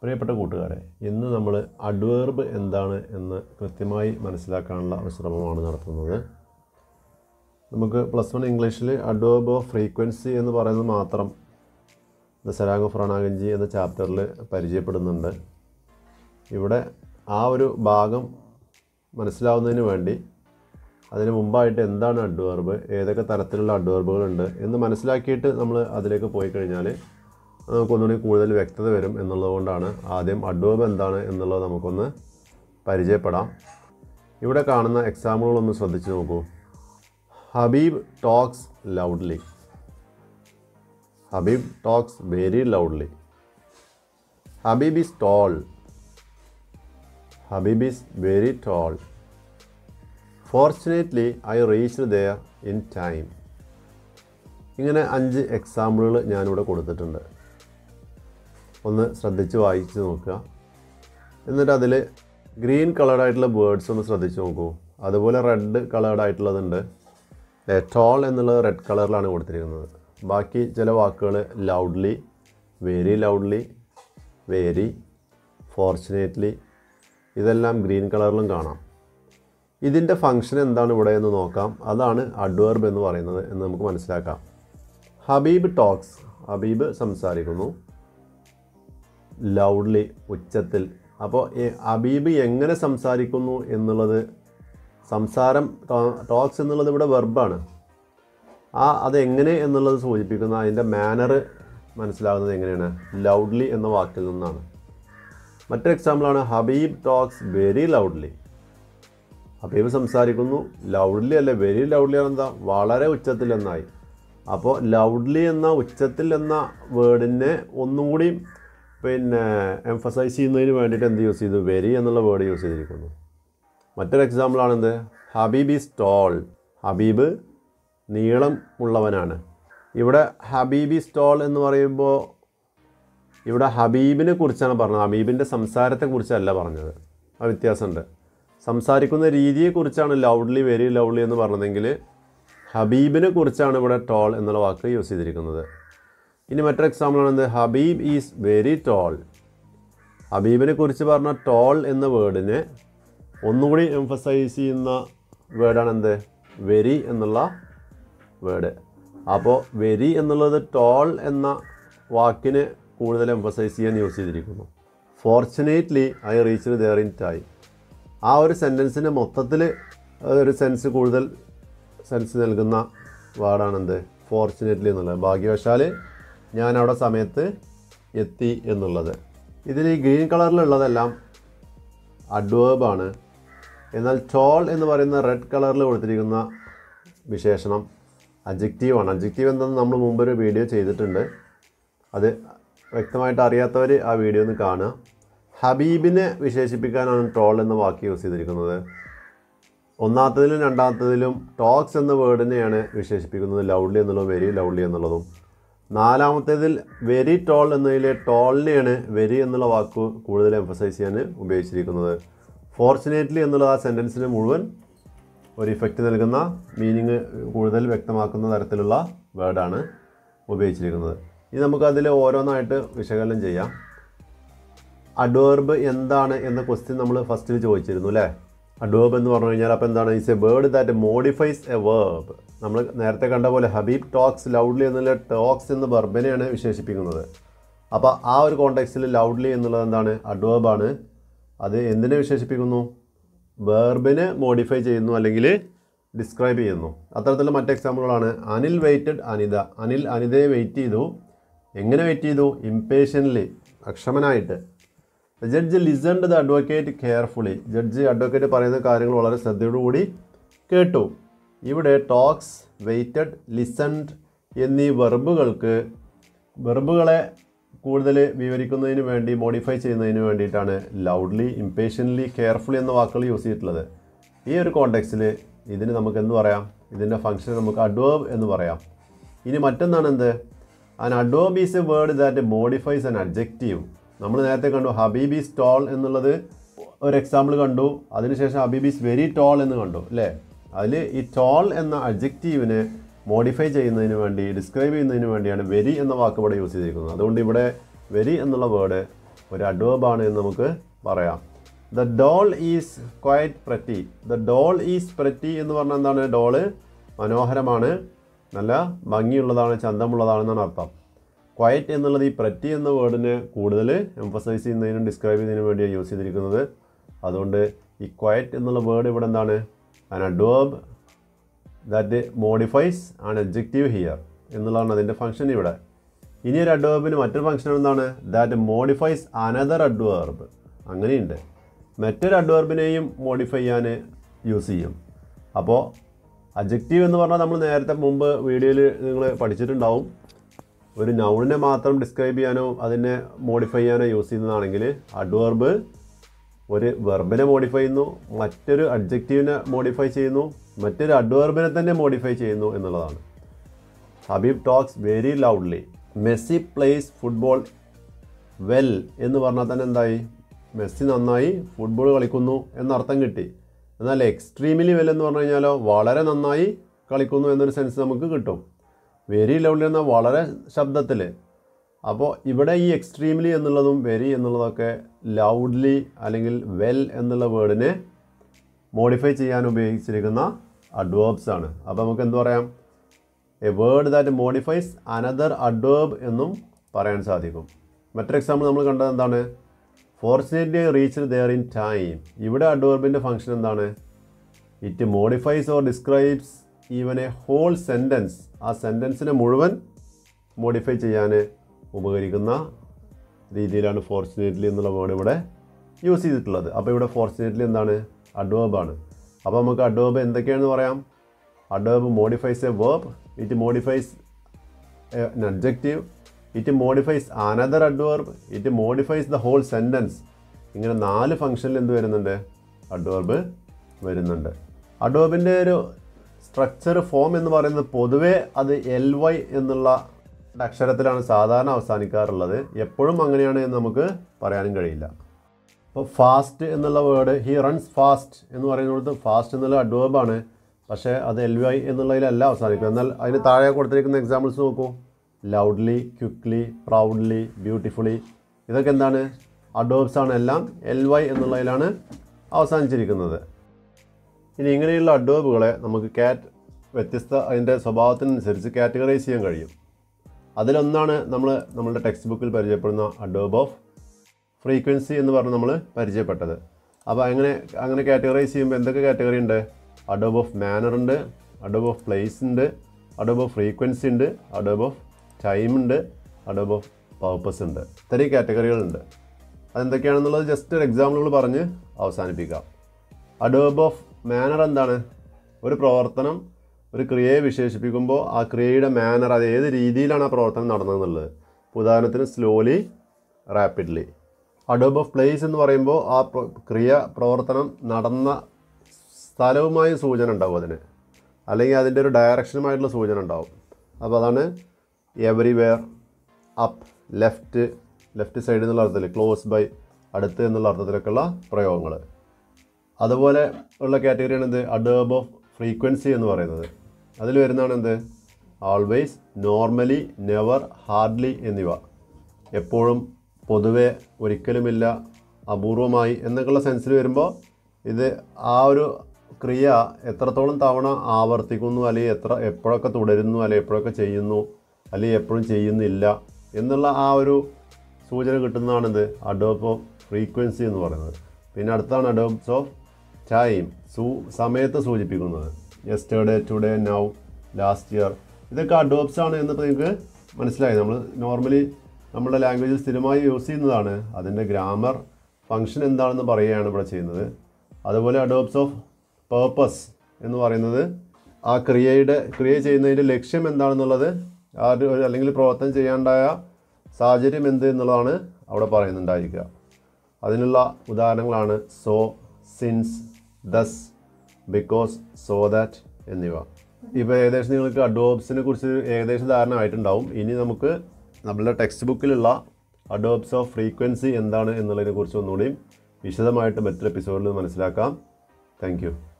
പ്രിയപ്പെട്ട കൂട്ടുകാരെ ഇന്ന് നമ്മൾ അഡ്വേർബ് എന്താണ് എന്ന് കൃത്യമായി മനസ്സിലാക്കാനുള്ള ഒരു ശ്രമമാണ് നടത്തുന്നത് നമുക്ക് പ്ലസ് വൺ ഇംഗ്ലീഷിൽ അഡ്വേർബ് ഓഫ് ഫ്രീക്വൻസി എന്ന് പറയുന്നത് മാത്രം ദ സരാങ് ഫ്രണാഗഞ്ചി എന്ന ചാപ്റ്ററിൽ പരിചയപ്പെടുന്നുണ്ട് ഇവിടെ ആ ഒരു ഭാഗം മനസ്സിലാവുന്നതിന് വേണ്ടി അതിന് മുമ്പായിട്ട് എന്താണ് അഡ്വേർബ് ഏതൊക്കെ തരത്തിലുള്ള അഡ്വേർബുകളുണ്ട് എന്ന് മനസ്സിലാക്കിയിട്ട് നമ്മൾ അതിലേക്ക് പോയി കഴിഞ്ഞാൽ നമുക്കൊന്നുകൂടി കൂടുതൽ വ്യക്തത വരും എന്നുള്ളതുകൊണ്ടാണ് ആദ്യം അഡ്വേർബ് എന്താണ് എന്നുള്ളത് നമുക്കൊന്ന് പരിചയപ്പെടാം ഇവിടെ കാണുന്ന എക്സാമ്പിളുകളൊന്ന് ശ്രദ്ധിച്ച് നോക്കൂ Habeeb talks loudly Habeeb talks very loudly Habeeb is tall Habeeb is very tall fortunately I reach there in time ഇങ്ങനെ അഞ്ച് എക്സാമ്പിളുകൾ ഞാനിവിടെ കൊടുത്തിട്ടുണ്ട് ഒന്ന് ശ്രദ്ധിച്ച് വായിച്ച് നോക്കുക എന്നിട്ട് അതിൽ ഗ്രീൻ കളേർഡായിട്ടുള്ള വേർഡ്സ് ഒന്ന് ശ്രദ്ധിച്ച് നോക്കൂ അതുപോലെ റെഡ് കളേർഡായിട്ടുള്ളതുണ്ട് ടോൾ എന്നുള്ളത് റെഡ് കളറിലാണ് കൊടുത്തിരിക്കുന്നത് ബാക്കി ചില വാക്കുകൾ loudly very loudly very fortunately ഇതെല്ലാം ഗ്രീൻ കളറിലും കാണാം ഇതിൻ്റെ ഫങ്ഷൻ എന്താണ് ഇവിടെ എന്ന് നോക്കാം അതാണ് അഡ്വേർബ് എന്ന് പറയുന്നത് എന്ന് നമുക്ക് മനസ്സിലാക്കാം ഹബീബ് ടോക്സ് ഹബീബ് സംസാരിക്കുന്നു ലൗഡ്ലി ഉച്ചത്തിൽ അപ്പോൾ ഹബീബ് എങ്ങനെ സംസാരിക്കുന്നു എന്നുള്ളത് സംസാരം ടോക്സ് എന്നുള്ളത് ഇവിടെ വെർബാണ് ആ അതെങ്ങനെ എന്നുള്ളത് സൂചിപ്പിക്കുന്ന അതിൻ്റെ മാനർ മനസ്സിലാകുന്നത് എങ്ങനെയാണ് ലൗഡ്ലി എന്ന വാക്കിൽ നിന്നാണ് മറ്റൊരു എക്സാമ്പിളാണ് Habeeb talks very loudly Habeeb സംസാരിക്കുന്നു ലൗഡ്ലി അല്ല വെരി ലൗഡ്ലി എന്താ വളരെ ഉച്ചത്തിൽ എന്നായി അപ്പോൾ ലൗഡ്ലി എന്ന ഉച്ചത്തിൽ എന്ന വേർഡിനെ ഒന്നും കൂടി പിന്നെ എംഫസൈസ് ചെയ്യുന്നതിന് വേണ്ടിയിട്ട് എന്ത് യൂസ് ചെയ്തു വെരി എന്നുള്ള വേർഡ് യൂസ് ചെയ്തിരിക്കുന്നു മറ്റൊരു എക്സാമ്പിളാണ് എന്ത് ഹബീബ് ഈസ് ടോൾ ഹബീബ് നീളം ഉള്ളവനാണ് ഇവിടെ ഹബീബി സ്റ്റോൾ എന്ന് പറയുമ്പോൾ ഇവിടെ ഹബീബിനെ കുറിച്ചാണ് പറഞ്ഞത് ഹബീബിൻ്റെ സംസാരത്തെക്കുറിച്ചല്ല പറഞ്ഞത് ആ വ്യത്യാസമുണ്ട് സംസാരിക്കുന്ന രീതിയെക്കുറിച്ചാണ് ലൗഡ്ലി വെരി ലൗഡ്ലി എന്ന് പറഞ്ഞതെങ്കിൽ ഹബീബിനെ കുറിച്ചാണ് ഇവിടെ ടോൾ എന്നുള്ള വാക്ക് യൂസ് ചെയ്തിരിക്കുന്നത് ഇനി മറ്റൊരു എക്സാമ്പിളാണ് എന്ത് ഹബീബ് ഈസ് വെരി ടോൾ ഹബീബിനെ കുറിച്ച് പറഞ്ഞ ടോൾ എന്ന വേർഡിനെ ഒന്നുകൂടി എംഫസൈസ് ചെയ്യുന്ന വേർഡാണ് എന്ത് വെരി എന്നുള്ള വേർഡ് അപ്പോൾ വെരി എന്നുള്ളത് ടോൾ എന്ന വാക്കിന് കൂടുതൽ എംഫസൈസ് ചെയ്യാൻ യൂസ് ചെയ്തിരിക്കുന്നു fortunately I reach there in time ആ ഒരു സെൻറ്റൻസിന് മൊത്തത്തിൽ ഒരു സെൻസ് കൂടുതൽ സെൻസ് നൽകുന്ന വേർഡാണെന്ത് ഫോർച്ചുനേറ്റ്ലി എന്നുള്ളത് ഭാഗ്യവശാൽ ഞാൻ അവിടെ സമയത്ത് എത്തി എന്നുള്ളത് ഇതിൽ ഈ ഗ്രീൻ കളറിലുള്ളതെല്ലാം അഡ്വേർബാണ് എന്നാൽ ടോൾ എന്ന് പറയുന്ന റെഡ് കളറിൽ കൊടുത്തിരിക്കുന്ന വിശേഷണം അജക്റ്റീവാണ് അജക്റ്റീവ് എന്തെന്ന് നമ്മൾ മുമ്പൊരു വീഡിയോ ചെയ്തിട്ടുണ്ട് അത് വ്യക്തമായിട്ട് അറിയാത്തവർ ആ വീഡിയോ ഒന്ന് കാണുക ഹബീബിനെ വിശേഷിപ്പിക്കാനാണ് ടോൾ എന്ന വാക്ക് യൂസ് ചെയ്തിരിക്കുന്നത് ഒന്നാമത്തതിലും രണ്ടാമത്തതിലും ടോക്സ് എന്ന വേർഡിനെയാണ് വിശേഷിപ്പിക്കുന്നത് ലൗഡ്ലി എന്നുള്ളതും വെരി ലൗഡ്ലി എന്നുള്ളതും നാലാമത്തേതിൽ വെരി ടോൾ എന്നതിലെ ടോളിനെയാണ് വെരി എന്നുള്ള വാക്ക് കൂടുതൽ എംഫസൈസ് ചെയ്യാൻ ഉപയോഗിച്ചിരിക്കുന്നത് ഫോർച്ചുനേറ്റ്ലി എന്നുള്ള ആ സെൻറ്റൻസിന് മുഴുവൻ ഒരു ഇഫക്റ്റ് നൽകുന്ന മീനിങ് കൂടുതൽ വ്യക്തമാക്കുന്ന തരത്തിലുള്ള വേർഡാണ് ഉപയോഗിച്ചിരിക്കുന്നത് ഇനി നമുക്കതിൽ ഓരോന്നായിട്ട് വിശകലനം ചെയ്യാം അഡ്വേർബ് എന്താണ് എന്ന ക്വസ്റ്റ്യൻ നമ്മൾ ഫസ്റ്റിൽ ചോദിച്ചിരുന്നു അല്ലേ അഡ്വേർബ് എന്ന് പറഞ്ഞു കഴിഞ്ഞാൽ അപ്പോൾ എന്താണ് it's a word that modifies a verb നമ്മൾ നേരത്തെ കണ്ട പോലെ ഹബീബ് ടോക്സ് ലൗഡ്ലി എന്നുള്ള ടോക്സ് എന്ന വെർബിനെയാണ് വിശേഷിപ്പിക്കുന്നത് അപ്പോൾ ആ ഒരു കോണ്ടെക്സ്റ്റിൽ ലൗഡ്ലി എന്നുള്ളത് എന്താണ് അഡ്വേർബാണ് അത് എന്തിനെ വിശേഷിപ്പിക്കുന്നു വേർബിനെ മോഡിഫൈ ചെയ്യുന്നു അല്ലെങ്കിൽ ഡിസ്ക്രൈബ് ചെയ്യുന്നു അത്തരത്തിലുള്ള മറ്റ് എക്സാമ്പിളുകളാണ് അനിൽ വെയിറ്റഡ് അനിത അനിൽ അനിതയെ വെയിറ്റ് ചെയ്തു എങ്ങനെ വെയിറ്റ് ചെയ്തു ഇംപേഷ്യൻ്റ്ലി അക്ഷമനായിട്ട് judge listened the advocate carefully judge advocate പറയുന്ന കാര്യങ്ങൾ വളരെ ശ്രദ്ധയോടുകൂടി കേട്ടു ഇവിടെ ടോക്സ് വെയിറ്റഡ് ലിസൺഡ് എന്നീ വെർബുകൾക്ക് വെർബുകളെ കൂടുതൽ വിവരിക്കുന്നതിന് വേണ്ടി മോഡിഫൈ ചെയ്യുന്നതിന് വേണ്ടിയിട്ടാണ് ലൗഡ്ലി ഇംപേഷ്യൻ്റ്ലി കെയർഫുള്ളി എന്ന വാക്കുകൾ യൂസ് ചെയ്തിട്ടുള്ളത് ഈ ഒരു കോണ്ടെക്സ്റ്റിൽ ഇതിന് നമുക്ക് എന്ത് പറയാം ഇതിൻ്റെ ഫംഗ്ഷൻ നമുക്ക് അഡ്വേർബ് എന്ന് പറയാം ഇനി മറ്റൊന്നാണ് എന്ത് an adverb is a word that modifies an adjective നമ്മൾ നേരത്തെ കണ്ടു ഹബീബീസ് ടോൾ എന്നുള്ളത് ഒരു എക്സാമ്പിൾ കണ്ടു അതിനുശേഷം ഹബീബീസ് വെരി ടോൾ എന്ന് കണ്ടു അല്ലേ അതിൽ ഈ ടോൾ എന്ന അഡ്ജക്റ്റീവിനെ മോഡിഫൈ ചെയ്യുന്നതിന് വേണ്ടി ഡിസ്ക്രൈബ് ചെയ്യുന്നതിന് വേണ്ടിയാണ് വെരി എന്ന വാക്ക് ഇവിടെ യൂസ് ചെയ്തിരിക്കുന്നത് അതുകൊണ്ട് ഇവിടെ വെരി എന്നുള്ള വേർഡ് ഒരു അഡ്വേർബാണ് എന്ന് നമുക്ക് പറയാം the doll is quite pretty the doll is pretty എന്ന് പറഞ്ഞാൽ എന്താണ് ഡോള് മനോഹരമാണ് നല്ല ഭംഗിയുള്ളതാണ് ചന്തമുള്ളതാണെന്നാണ് അർത്ഥം ക്വയറ്റ് എന്നുള്ളത് ഈ പ്രറ്റി എന്ന വേർഡിനെ കൂടുതൽ എംഫസൈസ് ചെയ്യുന്നതിനും ഡിസ്ക്രൈബ് ചെയ്യുന്നതിനും വേണ്ടിയാണ് യൂസ് ചെയ്തിരിക്കുന്നത് അതുകൊണ്ട് ഈ ക്വയറ്റ് എന്നുള്ള വേർഡ് ഇവിടെ എന്താണ് an adverb that modifies an adjective here എന്നുള്ളതാണ് അതിൻ്റെ ഫംഗ്ഷൻ ഇവിടെ ഇനി ഒരു അഡ്വേർബിന് മറ്റൊരു ഫംഗ്ഷൻ എന്താണ് ദാറ്റ് മോഡിഫൈസ് അനദർ അഡ്വേർബ് അങ്ങനെയുണ്ട് മറ്റൊരു അഡ്വേർബിനെയും മോഡിഫൈ ചെയ്യാൻ യൂസ് ചെയ്യും അപ്പോൾ അജക്റ്റീവ് എന്ന് പറഞ്ഞാൽ നമ്മൾ നേരത്തെ മുമ്പ് വീഡിയോയിൽ നിങ്ങൾ പഠിച്ചിട്ടുണ്ടാവും ഒരു നൗണിനെ മാത്രം ഡിസ്ക്രൈബ് ചെയ്യാനോ അതിനെ മോഡിഫൈ ചെയ്യാനോ യൂസ് ചെയ്യുന്നതാണെങ്കിൽ അഡ്വേർബ് ഒരു വെർബിനെ മോഡിഫൈ ചെയ്യുന്നു മറ്റൊരു അഡ്ജക്റ്റീവിനെ മോഡിഫൈ ചെയ്യുന്നു മറ്റൊരു അഡ്വേർബിനെ തന്നെ മോഡിഫൈ ചെയ്യുന്നു എന്നുള്ളതാണ് Habib talks very loudly Messi plays football well എന്ന് പറഞ്ഞാൽ തന്നെ എന്തായി മെസ്സി നന്നായി ഫുട്ബോൾ കളിക്കുന്നു എന്നർത്ഥം കിട്ടി എന്നാൽ എക്സ്ട്രീമിലി വെൽ എന്ന് പറഞ്ഞു കഴിഞ്ഞാലോ വളരെ നന്നായി കളിക്കുന്നു എന്നൊരു സെൻസ് നമുക്ക് കിട്ടും വെരി ലൗഡ്ലി എന്ന വളരെ ശബ്ദത്തിൽ അപ്പോൾ ഇവിടെ ഈ എക്സ്ട്രീംലി എന്നുള്ളതും വെരി എന്നുള്ളതൊക്കെ ലൗഡ്ലി അല്ലെങ്കിൽ വെൽ എന്നുള്ള വേർഡിനെ മോഡിഫൈ ചെയ്യാൻ ഉപയോഗിച്ചിരിക്കുന്ന അഡ്വേർബ്സ് ആണ് അപ്പോൾ നമുക്ക് എന്ത് പറയാം a word that modifies another adverb എന്നും പറയാൻ സാധിക്കും മറ്റൊരു എക്സാമ്പിൾ നമ്മൾ കണ്ടത് എന്താണ് fortunately reach there in time ഇവിടെ അഡ്വേർബിൻ്റെ ഫംഗ്ഷൻ എന്താണ് it modifies or describes even a whole sentence ആ സെൻറ്റൻസിനെ മുഴുവൻ മോഡിഫൈ ചെയ്യാൻ ഉപകരിക്കുന്ന രീതിയിലാണ് ഫോർച്ചുനേറ്റ്ലി എന്നുള്ള വേർഡ് ഇവിടെ യൂസ് ചെയ്തിട്ടുള്ളത് അപ്പോൾ ഇവിടെ ഫോർച്ചുനേറ്റ്ലി എന്താണ് അഡ്വേർബാണ് അപ്പോൾ നമുക്ക് അഡ്വേർബ് എന്തൊക്കെയാണെന്ന് പറയാം adverb modifies a verb it modifies an adjective it modifies another adverb it modifies the whole sentence ഇങ്ങനെ നാല് ഫംഗ്ഷനിൽ എന്ത് വരുന്നുണ്ട് അഡ്വേർബ് വരുന്നുണ്ട് അഡ്വേർബിൻ്റെ ഒരു സ്ട്രക്ചർ ഫോം എന്ന് പറയുന്നത് പൊതുവേ അത് എൽ വൈ എന്നുള്ള അക്ഷരത്തിലാണ് സാധാരണ അവസാനിക്കാറുള്ളത് എപ്പോഴും അങ്ങനെയാണ് എന്ന് നമുക്ക് പറയാനും കഴിയില്ല അപ്പോൾ ഫാസ്റ്റ് എന്നുള്ള വേർഡ് ഹി റൺസ് ഫാസ്റ്റ് എന്ന് പറയുന്നത് ഫാസ്റ്റ് എന്നുള്ള അഡ്വേർബാണ് പക്ഷേ അത് എൽ വൈ എന്നുള്ളതിലല്ല അവസാനിക്കുക എന്നാൽ അതിന് താഴെ കൊടുത്തിരിക്കുന്ന എക്സാമ്പിൾസ് നോക്കൂ ലൗഡ്ലി ക്വിക്ക്ലി പ്രൗഡ്ലി ബ്യൂട്ടിഫുള്ളി ഇതൊക്കെ എന്താണ് അഡോബ്സ് ആണ് എല്ലാം എൽ വൈ എന്നുള്ളതിലാണ് അവസാനിച്ചിരിക്കുന്നത് ഇനി ഇങ്ങനെയുള്ള അഡോബുകളെ നമുക്ക് കാറ്റ് വ്യത്യസ്ത അതിൻ്റെ സ്വഭാവത്തിനനുസരിച്ച് കാറ്റഗറൈസ് ചെയ്യാൻ കഴിയും അതിലൊന്നാണ് നമ്മൾ നമ്മളുടെ ടെക്സ്റ്റ് ബുക്കിൽ പരിചയപ്പെടുന്ന അഡോബ് ഓഫ് ഫ്രീക്വൻസി എന്ന് പറഞ്ഞ് നമ്മൾ പരിചയപ്പെട്ടത് അപ്പോൾ അങ്ങനെ അങ്ങനെ കാറ്റഗറൈസ് ചെയ്യുമ്പോൾ എന്തൊക്കെ കാറ്റഗറി ഉണ്ട് അഡോബ് ഓഫ് മാനർ ഉണ്ട് അഡോബ് ഓഫ് പ്ലേസ് ഉണ്ട് അഡോബ് ഓഫ് ഫ്രീക്വൻസി ഉണ്ട് അഡോബ് ഓഫ് ടൈം ഉണ്ട് അഡോബ് ഓഫ് പർപ്പസ് ഉണ്ട് ഇത്രയും കാറ്റഗറികളുണ്ട് അതെന്തൊക്കെയാണെന്നുള്ളത് ജസ്റ്റ് ഒരു എക്സാമ്പിളുകൾ പറഞ്ഞ് അവസാനിപ്പിക്കാം അഡോബ് ഓഫ് മാനർ എന്താണ് ഒരു പ്രവർത്തനം ഒരു ക്രിയയെ വിശേഷിപ്പിക്കുമ്പോൾ ആ ക്രിയയുടെ മാനർ അത് ഏത് രീതിയിലാണ് ആ പ്രവർത്തനം നടന്നതെന്നുള്ളത് ഇപ്പോൾ ഉദാഹരണത്തിന് slowly rapidly adverb of place എന്ന് പറയുമ്പോൾ ആ പ്ര- ക്രിയ പ്രവർത്തനം നടന്ന സ്ഥലവുമായി സൂചന ഉണ്ടാവും അതിന് അല്ലെങ്കിൽ അതിൻ്റെ ഒരു ഡയറക്ഷനുമായിട്ടുള്ള സൂചന ഉണ്ടാവും അപ്പോൾ അതാണ് everywhere up left left side എന്നുള്ള അർത്ഥത്തിൽ ക്ലോസ് ബൈ അടുത്ത് എന്നുള്ള അർത്ഥത്തിലൊക്കെയുള്ള പ്രയോഗങ്ങൾ അതുപോലെ ഉള്ള കാറ്റഗറിയാണ് എന്ത് അഡേബ് ഓഫ് ഫ്രീക്വൻസി എന്ന് പറയുന്നത് അതിൽ വരുന്നതാണ് എന്ത് ആൾവേസ് നോർമലി നെവർ ഹാർഡ്ലി എന്നിവ എപ്പോഴും പൊതുവെ ഒരിക്കലുമില്ല അപൂർവമായി എന്നൊക്കെയുള്ള സെൻസിൽ വരുമ്പോൾ ഇത് ആ ഒരു ക്രിയ എത്രത്തോളം തവണ ആവർത്തിക്കുന്നു അല്ലെങ്കിൽ എത്ര എപ്പോഴൊക്കെ തുടരുന്നു അല്ലെങ്കിൽ എപ്പോഴൊക്കെ ചെയ്യുന്നു അല്ലെങ്കിൽ എപ്പോഴും ചെയ്യുന്നില്ല എന്നുള്ള ആ ഒരു സൂചന കിട്ടുന്നതാണിത് അഡോബ് ഓഫ് ഫ്രീക്വൻസി എന്ന് പറയുന്നത് പിന്നെ അടുത്താണ് അഡോബ്സ് ഓഫ് ടൈം സൂ സമയത്തെ സൂചിപ്പിക്കുന്നത് yesterday today now last year ഇതൊക്കെ അഡോബ്സ് ആണ് എന്നിപ്പോൾ നിങ്ങൾക്ക് മനസ്സിലായി നമ്മൾ നോർമലി നമ്മുടെ ലാംഗ്വേജിൽ സ്ഥിരമായി യൂസ് ചെയ്യുന്നതാണ് അതിൻ്റെ ഗ്രാമർ ഫങ്ഷൻ എന്താണെന്ന് പറയുകയാണ് ഇവിടെ ചെയ്യുന്നത് അതുപോലെ അഡോബ്സ് ഓഫ് പേർപ്പസ് എന്ന് പറയുന്നത് ആ ക്രിയയുടെ ക്രിയ ചെയ്യുന്നതിൻ്റെ ലക്ഷ്യം എന്താണെന്നുള്ളത് ആ ഒരു ഒരു- അല്ലെങ്കിൽ പ്രവർത്തനം ചെയ്യാണ്ടായ സാഹചര്യം എന്ത് എന്നുള്ളതാണ് അവിടെ പറയുന്നുണ്ടായിരിക്കുക അതിനുള്ള ഉദാഹരണങ്ങളാണ് so since thus because so that എന്നിവ ഇപ്പോൾ ഏകദേശം നിങ്ങൾക്ക് അഡോബ്സിനെ കുറിച്ച് ഏകദേശം ധാരണ ആയിട്ടുണ്ടാവും ഇനി നമുക്ക് നമ്മളുടെ ടെക്സ്റ്റ് ബുക്കിലുള്ള അഡോബ്സ് ഓഫ് ഫ്രീക്വൻസി എന്താണ് എന്നുള്ളതിനെ കുറിച്ച് ഒന്നുകൂടി വിശദമായിട്ട് മറ്റൊരു എപ്പിസോഡിൽ മനസ്സിലാക്കാം താങ്ക് യു